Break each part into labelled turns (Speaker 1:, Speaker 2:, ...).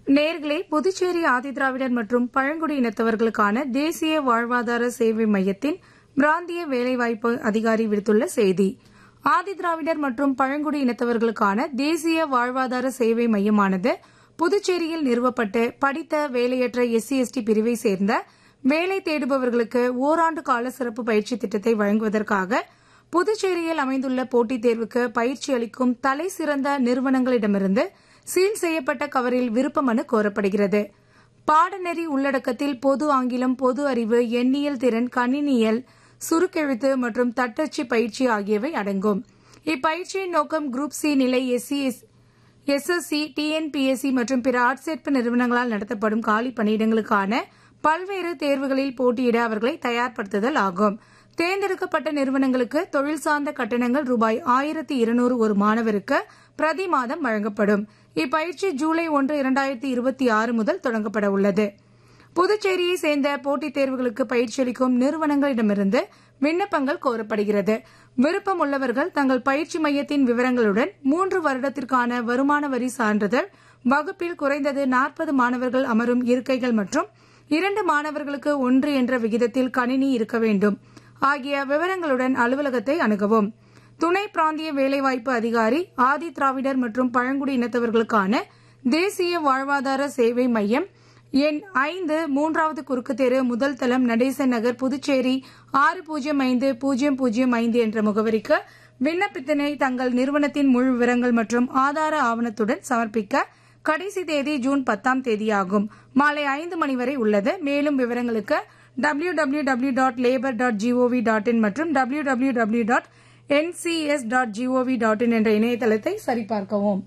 Speaker 1: நேர்களே புதுச்சேரி ஆதிதிராவிடர் மற்றும் பழங்குடி இனத்தவர்களுக்கான தேசிய வாழ்வாதார சேவை மையத்தின் பிராந்திய வேலைவாய்ப்பு அதிகாரி விடுத்துள்ள செய்தி ஆதிதிராவிடர் மற்றும் பழங்குடி இனத்தவர்களுக்கான தேசிய வாழ்வாதார சேவை மையமானது புதுச்சேரியில் நிறுவப்பட்டு படித்த வேலையற்ற எஸ்சி எஸ்டி பிரிவை சேர்ந்த வேலை தேடுபவர்களுக்கு ஓராண்டு கால சிறப்பு பயிற்சி திட்டத்தை வழங்குவதற்காக புதுச்சேரியில் அமைந்துள்ள போட்டித் தேர்வுக்கு பயிற்சி அளிக்கும் தலை சிறந்த நிறுவனங்களிடமிருந்து சீல் செய்யப்பட்ட கவரில் விருப்ப மனு கோரப்படுகிறது பாடநெறி உள்ளடக்கத்தில் பொது ஆங்கிலம் பொது அறிவு எண்ணியல் திறன் கணினியல் சுருக்கெழுத்து மற்றும் தட்டச்சு பயிற்சி ஆகியவை அடங்கும் இப்பயிற்சியின் நோக்கம் குரூப் சி நிலை எஸ்சி எஸ்எஸ்சி டிஎன்பிஎஸ்சி மற்றும் பிற ஆட்சேர்ப்பு நிறுவனங்களால் நடத்தப்படும் காலி பணியிடங்களுக்கான பல்வேறு தேர்வுகளில் போட்டியிட அவர்களை தயார்படுத்துதல் ஆகும் தேர்ந்தெடுக்கப்பட்ட நிறுவனங்களுக்கு தொழில் சார்ந்த கட்டணங்கள் ரூபாய் ஆயிரத்தி இருநூறு ஒரு மாணவருக்கு பிரதி மாதம் வழங்கப்படும் இப்பயிற்சி ஜூலை ஒன்று இரண்டாயிரத்தி இருபத்தி ஆறு முதல் தொடங்கப்பட உள்ளது புதுச்சேரியை சேர்ந்த போட்டித் தேர்வுகளுக்கு பயிற்சியளிக்கும் நிறுவனங்களிடமிருந்து விண்ணப்பங்கள் கோரப்படுகிறது விருப்பம் உள்ளவர்கள் தங்கள் பயிற்சி மையத்தின் விவரங்களுடன் மூன்று வருடத்திற்கான வருமான வரி சான்றிதழ் வகுப்பில் குறைந்தது நாற்பது மாணவர்கள் அமரும் இருக்கைகள் மற்றும் இரண்டு மாணவர்களுக்கு ஒன்று என்ற விகிதத்தில் கணினி இருக்க வேண்டும் ஆகிய விவரங்களுடன் அலுவலகத்தை அணுகவும் துணை பிராந்திய வேலைவாய்ப்பு அதிகாரி ஆதி திராவிடர் மற்றும் பழங்குடி இனத்தவர்களுக்கான தேசிய வாழ்வாதார சேவை மையம் எண் ஐந்து மூன்றாவது குறுக்கு தெரு முதல் தளம் நடேசன் நகர் புதுச்சேரி ஆறு பூஜ்ஜியம் ஐந்து பூஜ்ஜியம் பூஜ்ஜியம் ஐந்து என்ற முகவரிக்கு விண்ணப்பத்தினை தங்கள் நிறுவனத்தின் முழு விவரங்கள் மற்றும் ஆதார ஆவணத்துடன் சமர்ப்பிக்க கடைசி தேதி ஜூன் பத்தாம் தேதியாகும் மாலை ஐந்து மணி வரை உள்ளது மேலும் விவரங்களுக்கு W W W dot labour dot G O V dot in மற்றும் W W W dot NCS dot G O V dot in என்ற இணையதளத்தை சரிபார்க்கவும்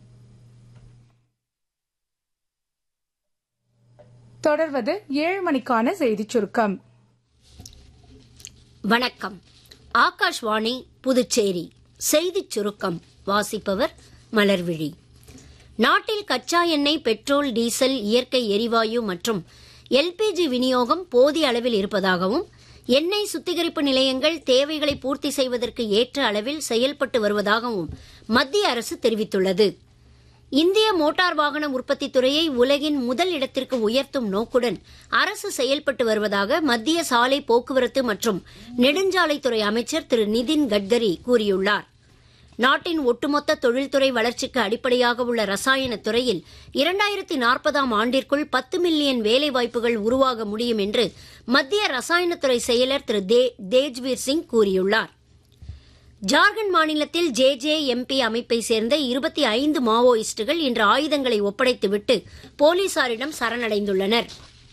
Speaker 1: தொடர்வது ஏழு மணிக்கான செய்திச் சுருக்கம்
Speaker 2: வணக்கம் ஆகாஷ்வாணி புதுச்சேரி செய்திச் சுருக்கம் வாசிப்பவர் மலர்விழி நாட்டில் கச்சா எண்ணெய் பெட்ரோல் டீசல் இயற்கை எரிவாயு மற்றும் எல்பிஜி விநியோகம் போதிய அளவில் இருப்பதாகவும் எண்ணெய் சுத்திகரிப்பு நிலையங்கள் தேவைகளை பூர்த்தி செய்வதற்கு ஏற்ற அளவில் செயல்பட்டு வருவதாகவும் மத்திய அரசு தெரிவித்துள்ளது இந்திய மோட்டார் வாகன உற்பத்தி துறையை உலகின் முதல் இடத்திற்கு உயர்த்தும் நோக்குடன் அரசு செயல்பட்டு வருவதாக மத்திய சாலை போக்குவரத்து மற்றும் நெடுஞ்சாலைத்துறை அமைச்சர் திரு நிதின் கட்கரி கூறியுள்ளார் நாட்டின் ஒட்டுமொத்த தொழில்துறை வளர்ச்சிக்கு அடிப்படையாக உள்ள ரசாயன துறையில் இரண்டாயிரத்தி நாற்பதாம் ஆண்டிற்குள் பத்து மில்லியன் வேலைவாய்ப்புகள் உருவாக முடியும் என்று மத்திய ரசாயனத்துறை செயலர் திரு தேஜ்வீர் சிங் கூறியுள்ளார் ஜார்க்கண்ட் மாநிலத்தில் ஜே ஜே எம்பி அமைப்பை சேர்ந்த இருபத்தி ஐந்து மாவோயிஸ்டுகள் இன்று ஆயுதங்களை ஒப்படைத்துவிட்டு போலீசாரிடம் சரணடைந்துள்ளனர்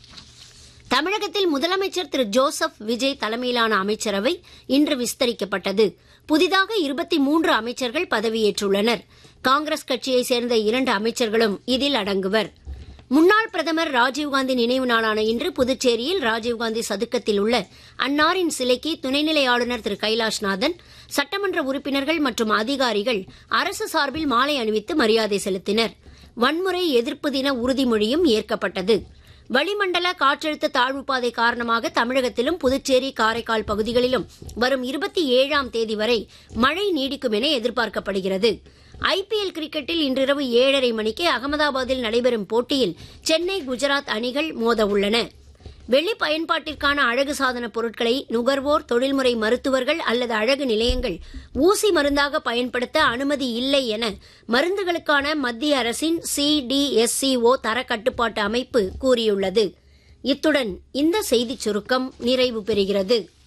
Speaker 2: தமிழகத்தில் முதலமைச்சர் திரு ஜோசப் விஜய் தலைமையிலான அமைச்சரவை இன்று விஸ்தரிக்கப்பட்டது புதிதாக இருபத்தி மூன்று அமைச்சர்கள் பதவியேற்றுள்ளனர் காங்கிரஸ் கட்சியைச் சேர்ந்த இரண்டு அமைச்சர்களும் இதில் அடங்குவர் முன்னாள் பிரதமர் ராஜீவ்காந்தி நினைவு நாளான இன்று புதுச்சேரியில் ராஜீவ்காந்தி சதுக்கத்தில் உள்ள அன்னாரின் சிலைக்கு துணைநிலை ஆளுநர் திரு கைலாஷ்நாதன் சட்டமன்ற உறுப்பினர்கள் மற்றும் அதிகாரிகள் அரசு சார்பில் மாலை அணிவித்து மரியாதை செலுத்தினர் வன்முறை எதிர்ப்பு தின உறுதிமொழியும் ஏற்கப்பட்டது வளிமண்டல காற்றழுத்த தாழ்வு பாதை காரணமாக தமிழகத்திலும் புதுச்சேரி காரைக்கால் பகுதிகளிலும் வரும் இருபத்தி ஏழாம் தேதி வரை மழை நீடிக்கும் என எதிர்பார்க்கப்படுகிறது ஐபிஎல் கிரிக்கெட்டில் இன்றிரவு ஏழரை மணிக்கு அகமதாபாத்தில் நடைபெறும் போட்டியில் சென்னை குஜராத் அணிகள் மோத உள்ளன வெளி பயன்பாட்டிற்கான அழகு சாதன பொருட்களை நுகர்வோர் தொழில்முறை மருத்துவர்கள் அல்லது அழகு நிலையங்கள் ஊசி மருந்தாக பயன்படுத்த அனுமதி இல்லை என மருந்துகளுக்கான மத்திய அரசின் சிடிஎஸ்சிஓ தர கட்டுப்பாட்டு அமைப்பு கூறியுள்ளது இத்துடன் இந்த செய்திச் சுருக்கம் நிறைவு பெறுகிறது